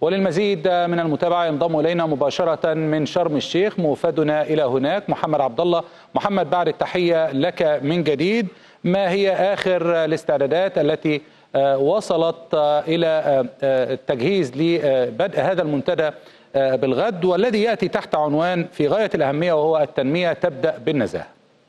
وللمزيد من المتابعة ينضم إلينا مباشرة من شرم الشيخ موفدنا إلى هناك محمد عبد الله محمد بعد التحية لك من جديد ما هي آخر الاستعدادات التي وصلت إلى التجهيز لبدء هذا المنتدى بالغد والذي يأتي تحت عنوان في غاية الأهمية وهو التنمية تبدأ بالنزاهة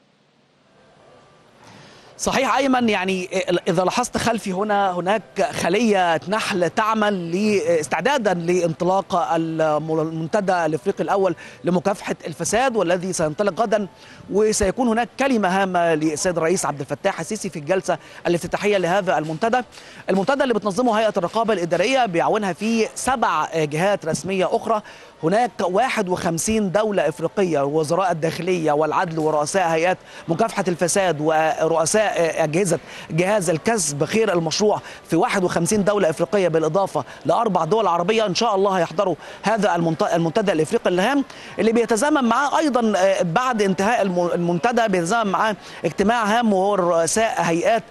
صحيح ايمن يعني اذا لاحظت خلفي هنا هناك خليه نحل تعمل استعدادا لانطلاق المنتدى الافريقي الاول لمكافحه الفساد والذي سينطلق غدا وسيكون هناك كلمه هامه للسيد الرئيس عبد الفتاح السيسي في الجلسه الافتتاحيه لهذا المنتدى المنتدى اللي بتنظمه هيئه الرقابه الاداريه بيعاونها فيه سبع جهات رسميه اخرى هناك 51 دولة إفريقية وزراء الداخلية والعدل ورؤساء هيئات مكافحة الفساد ورؤساء أجهزة جهاز الكسب خير المشروع في 51 دولة إفريقية بالإضافة لأربع دول عربية إن شاء الله هيحضروا هذا المنتدى الإفريقي الهام اللي بيتزامن معاه أيضا بعد انتهاء المنتدى بيتزامن معاه اجتماع هام وهو رؤساء هيئات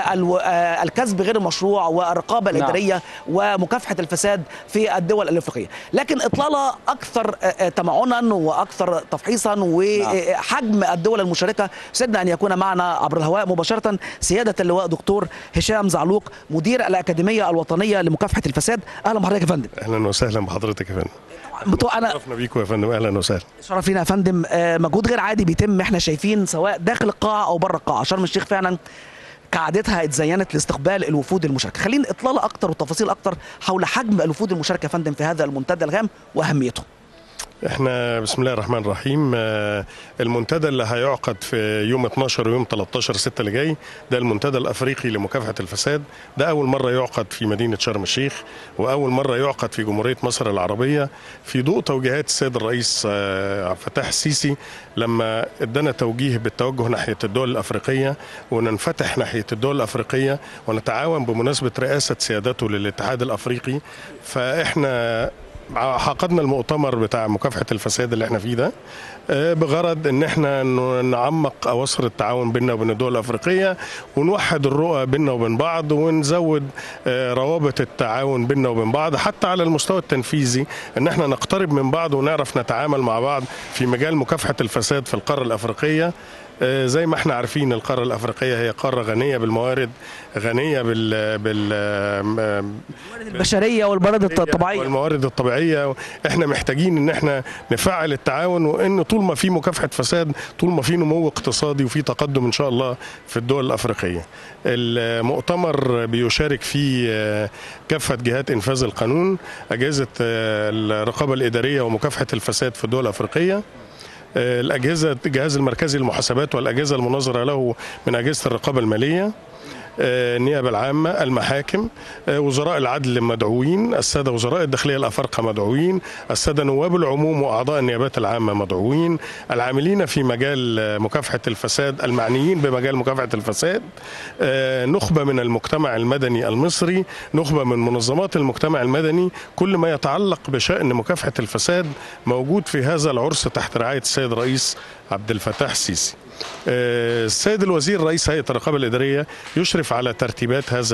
الكسب غير المشروع والرقابة الإدارية ومكافحة الفساد في الدول الإفريقية لكن إطلالة اكثر تمعنا واكثر تفحيصا وحجم الدول المشاركه سدنا ان يكون معنا عبر الهواء مباشره سياده اللواء دكتور هشام زعلوق مدير الاكاديميه الوطنيه لمكافحه الفساد اهلا بحضرتك يا فندم اهلا وسهلا بحضرتك يا فندم انا شرفنا بيكم يا فندم اهلا وسهلا شرف لينا يا فندم مجهود غير عادي بيتم احنا شايفين سواء داخل القاعه او بره القاعه شرم الشيخ فعلا كعادتها اتزينت لاستقبال الوفود المشاركه خلينا اطلاله اكتر وتفاصيل اكتر حول حجم الوفود المشاركه يا فندم في هذا المنتدى الهام واهميته احنا بسم الله الرحمن الرحيم المنتدى اللي هيعقد في يوم 12 ويوم 13 6 اللي جاي ده المنتدى الافريقي لمكافحه الفساد ده اول مره يعقد في مدينه شرم الشيخ واول مره يعقد في جمهوريه مصر العربيه في ضوء توجيهات السيد الرئيس عبد الفتاح السيسي لما ادانا توجيه بالتوجه ناحيه الدول الافريقيه وننفتح ناحيه الدول الافريقيه ونتعاون بمناسبه رئاسه سيادته للاتحاد الافريقي فاحنا عقدنا المؤتمر بتاع مكافحه الفساد اللي احنا فيه ده بغرض ان احنا نعمق اواصر التعاون بيننا وبين الدول الافريقيه ونوحد الرؤى بيننا وبين بعض ونزود روابط التعاون بيننا وبين بعض حتى على المستوى التنفيذي ان احنا نقترب من بعض ونعرف نتعامل مع بعض في مجال مكافحه الفساد في القاره الافريقيه زي ما احنا عارفين القاره الافريقيه هي قاره غنيه بالموارد غنيه بال بال البشريه والموارد الطبيعيه والموارد الطبيعيه احنا محتاجين ان احنا نفعل التعاون وان طول ما في مكافحه فساد طول ما في نمو اقتصادي وفي تقدم ان شاء الله في الدول الافريقيه المؤتمر بيشارك فيه كافه جهات انفاذ القانون اجهزه الرقابه الاداريه ومكافحه الفساد في الدول الافريقيه الأجهزة الجهاز المركزي للمحاسبات والأجهزة المناظرة له من أجهزة الرقابة المالية النيابة العامة المحاكم وزراء العدل مدعوين السادة وزراء الداخلية الأفارقة مدعوين السادة نواب العموم وأعضاء النيابات العامة مدعوين العاملين في مجال مكافحة الفساد المعنيين بمجال مكافحة الفساد نخبة من المجتمع المدني المصري نخبة من منظمات المجتمع المدني كل ما يتعلق بشأن مكافحة الفساد موجود في هذا العرس تحت رعاية السيد الرئيس عبد الفتاح السيسي السيد الوزير رئيس هيئه الرقابه الاداريه يشرف على ترتيبات هذا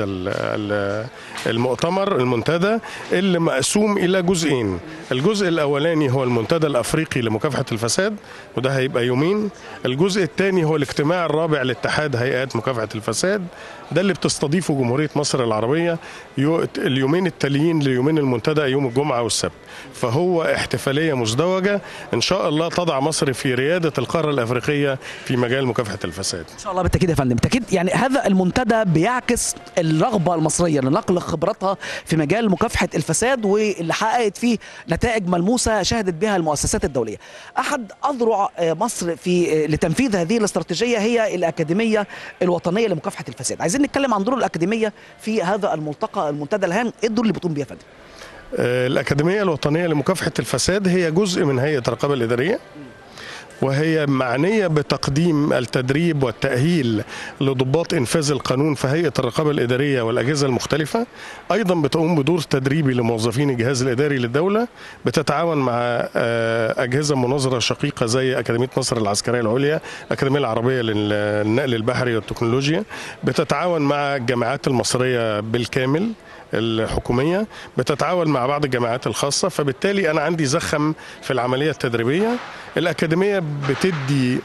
المؤتمر المنتدى اللي مقسوم الى جزئين الجزء الاولاني هو المنتدى الافريقي لمكافحه الفساد وده هيبقى يومين الجزء الثاني هو الاجتماع الرابع لاتحاد هيئات مكافحه الفساد ده اللي بتستضيفه جمهوريه مصر العربيه اليومين التاليين ليومين المنتدى يوم الجمعه والسبت فهو احتفاليه مزدوجه ان شاء الله تضع مصر في رياده القاره الافريقيه في مجال مكافحه الفساد. ان شاء الله بالتاكيد يا فندم، بالتاكيد يعني هذا المنتدى بيعكس الرغبه المصريه لنقل خبراتها في مجال مكافحه الفساد واللي حققت فيه نتائج ملموسه شهدت بها المؤسسات الدوليه. احد اذرع مصر في لتنفيذ هذه الاستراتيجيه هي الاكاديميه الوطنيه لمكافحه الفساد. عايزين نتكلم عن دور الاكاديميه في هذا الملتقى المنتدى الهام، ايه الدور اللي بتقوم بيه يا فندم؟ الأكاديمية الوطنية لمكافحة الفساد هي جزء من هيئة الرقابة الإدارية وهي معنية بتقديم التدريب والتأهيل لضباط إنفاذ القانون في هيئة الرقابة الإدارية والأجهزة المختلفة أيضا بتقوم بدور تدريبي لموظفين الجهاز الإداري للدولة بتتعاون مع أجهزة مناظرة شقيقة زي أكاديمية مصر العسكرية العليا الأكاديمية العربية للنقل البحري والتكنولوجيا بتتعاون مع الجامعات المصرية بالكامل الحكوميه بتتعاون مع بعض الجامعات الخاصه فبالتالي انا عندي زخم في العمليه التدريبيه الاكاديميه بتدي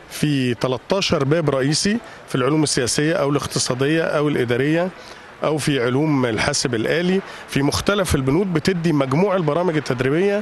في 13 باب رئيسي في العلوم السياسيه او الاقتصاديه او الاداريه او في علوم الحاسب الالي في مختلف البنود بتدي مجموع البرامج التدريبيه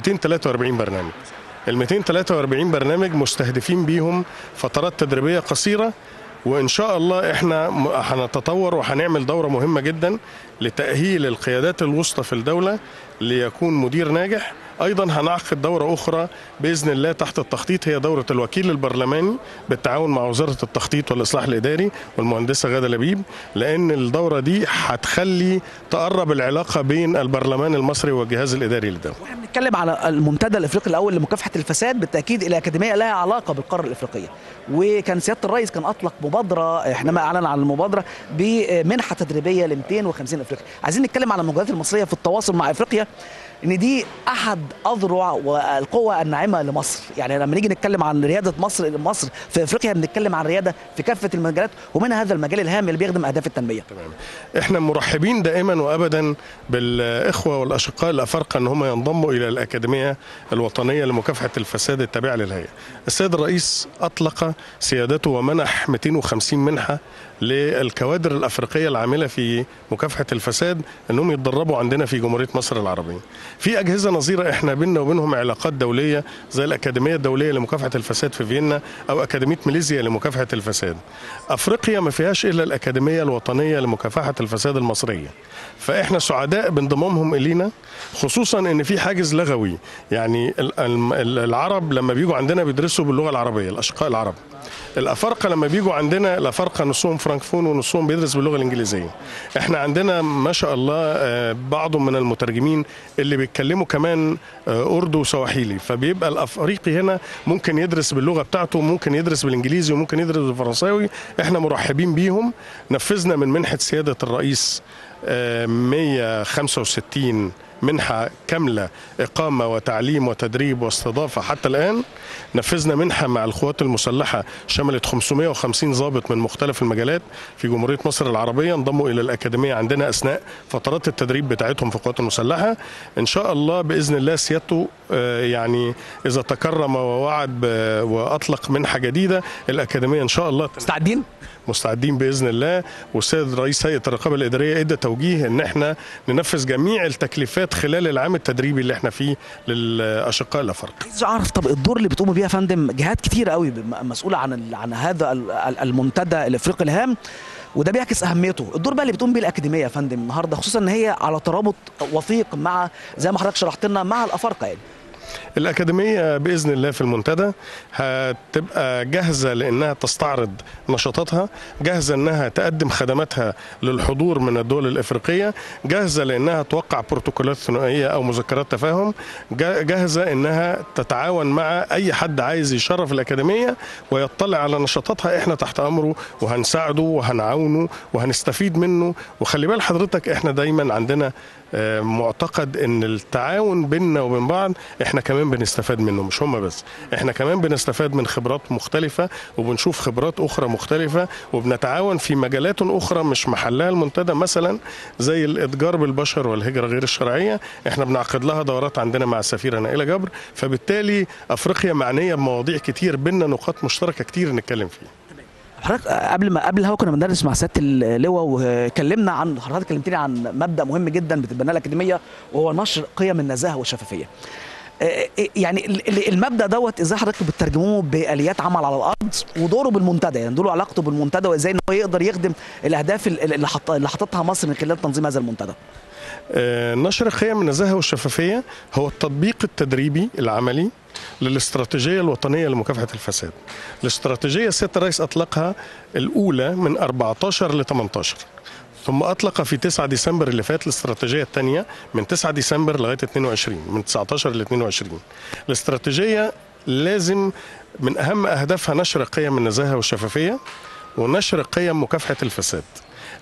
243 برنامج ال 243 برنامج مستهدفين بيهم فترات تدريبيه قصيره وان شاء الله احنا م- هنتطور وهنعمل دوره مهمه جدا لتاهيل القيادات الوسطى في الدوله ليكون مدير ناجح ايضا هنعقد دوره اخرى باذن الله تحت التخطيط هي دوره الوكيل البرلماني بالتعاون مع وزاره التخطيط والاصلاح الاداري والمهندسه غاده لبيب لان الدوره دي هتخلي تقرب العلاقه بين البرلمان المصري والجهاز الاداري للدوله واحنا بنتكلم على المنتدى الافريقي الاول لمكافحه الفساد بالتاكيد الاكاديميه لها علاقه بالقاره الافريقيه وكان سياده الرئيس كان اطلق مبادره حينما اعلن عن المبادره بمنحه تدريبيه ل 250 افريقيا عايزين نتكلم على المجهودات المصريه في التواصل مع افريقيا ان دي احد اذرع والقوى الناعمه لمصر يعني لما نيجي نتكلم عن رياده مصر مصر في افريقيا بنتكلم عن رياده في كافه المجالات ومنها هذا المجال الهام اللي بيخدم اهداف التنميه احنا مرحبين دائما وابدا بالاخوه والاشقاء الافارقه ان هم ينضموا الى الاكاديميه الوطنيه لمكافحه الفساد التابعه للهيئه. السيد الرئيس اطلق سيادته ومنح 250 منحه للكوادر الافريقيه العامله في مكافحه الفساد انهم يتدربوا عندنا في جمهوريه مصر العربيه. في اجهزه نظيره احنا بيننا وبينهم علاقات دوليه زي الاكاديميه الدوليه لمكافحه الفساد في فيينا او اكاديميه ماليزيا لمكافحه الفساد. افريقيا ما فيهاش الا الاكاديميه الوطنيه لمكافحه الفساد المصريه. فاحنا سعداء بانضمامهم الينا خصوصا ان في حاجز لغوي يعني ال- ال- العرب لما بيجوا عندنا بيدرسوا باللغه العربيه الاشقاء العرب. الافارقه لما بيجوا عندنا الافارقه نصهم فرانكفون ونصهم بيدرس باللغه الانجليزيه احنا عندنا ما شاء الله آه، بعض من المترجمين اللي بيتكلموا كمان آه، اردو وسواحيلي فبيبقى الافريقي هنا ممكن يدرس باللغه بتاعته ممكن يدرس بالانجليزي وممكن يدرس بالفرنساوي احنا مرحبين بيهم نفذنا من منحه سياده الرئيس آه، 165 منحة كاملة إقامة وتعليم وتدريب واستضافة حتى الآن نفذنا منحة مع القوات المسلحة شملت 550 ضابط من مختلف المجالات في جمهورية مصر العربية انضموا إلى الأكاديمية عندنا أثناء فترات التدريب بتاعتهم في القوات المسلحة إن شاء الله بإذن الله سيادته آه، يعني إذا تكرم ووعد ب- وأطلق منحة جديدة الأكاديمية إن شاء الله مستعدين مستعدين باذن الله والسيد رئيس هيئه الرقابه الاداريه ادى توجيه ان احنا ننفذ جميع التكليفات خلال العام التدريبي اللي احنا فيه للاشقاء الافارقه. عايز اعرف طب الدور اللي بتقوموا بيه يا فندم جهات كتير قوي بم- مسؤوله عن ال- عن هذا ال- ال- المنتدى الافريقي الهام وده بيعكس اهميته الدور بقى اللي بتقوم بيه الاكاديميه يا فندم النهارده خصوصا ان هي على ترابط وثيق مع زي ما حضرتك شرحت لنا مع الافارقه يعني الأكاديمية بإذن الله في المنتدى هتبقى جاهزة لأنها تستعرض نشاطاتها جاهزة أنها تقدم خدماتها للحضور من الدول الإفريقية جاهزة لأنها توقع بروتوكولات ثنائية أو مذكرات تفاهم جا- جاهزة أنها تتعاون مع أي حد عايز يشرف الأكاديمية ويطلع على نشاطاتها إحنا تحت أمره وهنساعده وهنعاونه وهنستفيد منه وخلي بال حضرتك إحنا دايما عندنا آه، معتقد ان التعاون بيننا وبين بعض احنا كمان بنستفاد منه مش هم بس احنا كمان بنستفاد من خبرات مختلفة وبنشوف خبرات اخرى مختلفة وبنتعاون في مجالات اخرى مش محلها المنتدى مثلا زي الاتجار بالبشر والهجرة غير الشرعية احنا بنعقد لها دورات عندنا مع السفيرة نائلة جبر فبالتالي افريقيا معنية بمواضيع كتير بيننا نقاط مشتركة كتير نتكلم فيها حضرتك قبل ما قبل الهوا كنا بندرس مع سياده اللواء وكلمنا عن حضرتك كلمتني عن مبدا مهم جدا بتتبناه الاكاديميه وهو نشر قيم النزاهه والشفافيه. آه، يعني ال- ال- المبدا دوت ازاي حضرتك بتترجموه باليات عمل على الارض ودوره بالمنتدى يعني دوره علاقته بالمنتدى وازاي ان هو يقدر يخدم الاهداف ال- اللي حط- اللي حاططها مصر من خلال تنظيم هذا المنتدى. آه، نشر قيم النزاهه والشفافيه هو التطبيق التدريبي العملي للاستراتيجيه الوطنيه لمكافحه الفساد. الاستراتيجيه سياده الرئيس اطلقها الاولى من 14 ل 18 ثم اطلق في 9 ديسمبر اللي فات الاستراتيجيه الثانيه من 9 ديسمبر لغايه 22 من 19 ل 22 الاستراتيجيه لازم من اهم اهدافها نشر قيم النزاهه والشفافيه ونشر قيم مكافحه الفساد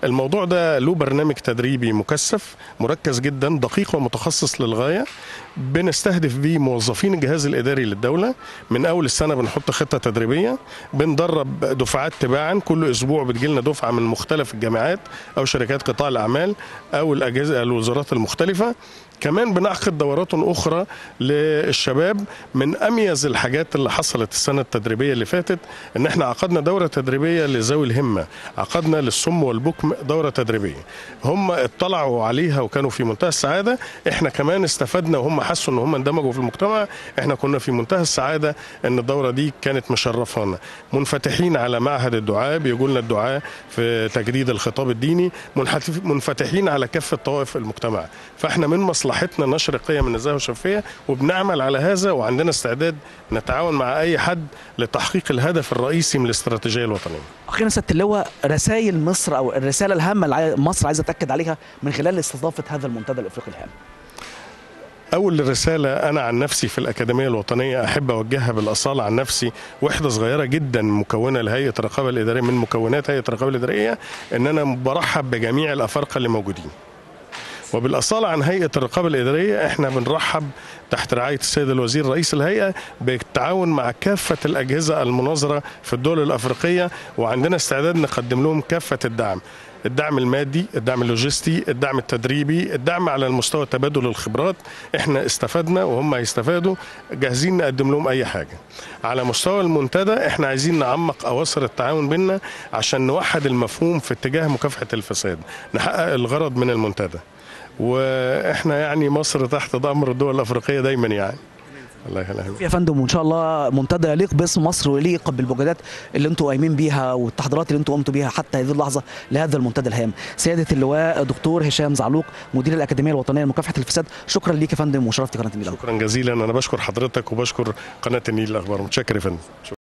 الموضوع ده له برنامج تدريبي مكثف مركز جدا دقيق ومتخصص للغايه بنستهدف بيه موظفين الجهاز الاداري للدوله من اول السنه بنحط خطه تدريبيه بندرب دفعات تباعا كل اسبوع بتجيلنا دفعه من مختلف الجامعات او شركات قطاع الاعمال او الاجهزه الوزارات المختلفه كمان بنعقد دورات اخرى للشباب من اميز الحاجات اللي حصلت السنه التدريبيه اللي فاتت ان احنا عقدنا دوره تدريبيه لذوي الهمه عقدنا للصم والبكم دوره تدريبيه هم اطلعوا عليها وكانوا في منتهى السعاده احنا كمان استفدنا وهم حسوا ان هم اندمجوا في المجتمع احنا كنا في منتهى السعاده ان الدوره دي كانت مشرفانا منفتحين على معهد الدعاء بيقول لنا الدعاء في تجديد الخطاب الديني منحتف- منفتحين على كافه طوائف المجتمع فاحنا من مصلحتنا نشر قيم النزاهه والشفافيه وبنعمل على هذا وعندنا استعداد نتعاون مع اي حد لتحقيق الهدف الرئيسي من الاستراتيجيه الوطنيه اخيرا سياده اللواء رسائل مصر او الرساله الهامه اللي عاي- مصر عايزه تاكد عليها من خلال استضافه هذا المنتدى الافريقي الهام أول رسالة أنا عن نفسي في الأكاديمية الوطنية أحب أوجهها بالأصالة عن نفسي وحدة صغيرة جدا مكونة لهيئة الرقابة الإدارية من مكونات هيئة الرقابة الإدارية إن أنا برحب بجميع الأفارقة اللي موجودين وبالأصالة عن هيئة الرقابة الإدارية إحنا بنرحب تحت رعاية السيد الوزير رئيس الهيئة بالتعاون مع كافة الأجهزة المناظرة في الدول الأفريقية وعندنا استعداد نقدم لهم كافة الدعم الدعم المادي الدعم اللوجستي الدعم التدريبي الدعم على المستوى تبادل الخبرات احنا استفدنا وهم هيستفادوا جاهزين نقدم لهم اي حاجه على مستوى المنتدى احنا عايزين نعمق اواصر التعاون بيننا عشان نوحد المفهوم في اتجاه مكافحه الفساد نحقق الغرض من المنتدى واحنا يعني مصر تحت ضمر الدول الافريقيه دايما يعني الله يخليك يا فندم وان شاء الله منتدى يليق باسم مصر ويليق بالمجهودات اللي انتم قايمين بيها والتحضيرات اللي انتم قمتوا بيها حتى هذه اللحظه لهذا المنتدى الهام. سياده اللواء دكتور هشام زعلوق مدير الاكاديميه الوطنيه لمكافحه الفساد شكرا ليك يا فندم وشرفتي قناه النيل شكرا جزيلا انا بشكر حضرتك وبشكر قناه النيل الاخبار متشكر يا فندم